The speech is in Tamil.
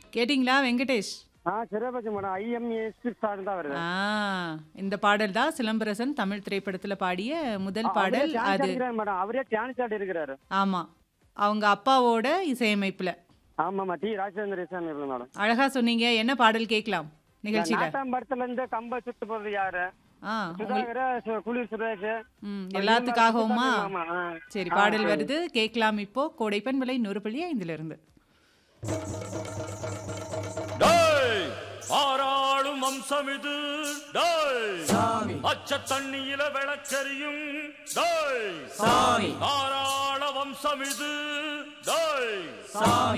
கேட்டிங்களா வெங்கடேஷ் ஆ சரியா போச்சு மேடம் ஐஎம்ஏஎஸ் ஸ்டார் தான் வருது ஆ இந்த பாடல் தான் சிலம்பரசன் தமிழ் திரைப்படத்துல பாடிய முதல் அவரே பாடல் டான்ஸ் அது ஆடிக்கிறாரு மேடம் அவரே டான்ஸ் ஆடி இருக்கிறாரு ஆமா அவங்க அப்பாவோட இசையமைப்புல ஆமாம்மா டி ராஜேந்திர இசாமி இருக்கு மேடம் அழகா சொன்னீங்க என்ன பாடல் கேட்கலாம் நிகழ்ச்சியில நாட்டாம் படத்துல இருந்து கம்ப சுத்து போறது யாரு ஆ சுதாகர சு- குளிர் சுரேஷ் ம் எல்லாத்துக்காகவுமா ஆமா ஆ. சரி பாடல் வருது கேட்கலாம் இப்போ கோடைப்பன் விலை நூறு புள்ளி ஐந்துல இருந்து டேய் பாராளும் வம்சம் இது டேய் அச்ச தண்ணியில விளக்கரியும் டேய் தாராள வம்சம் இது டேய்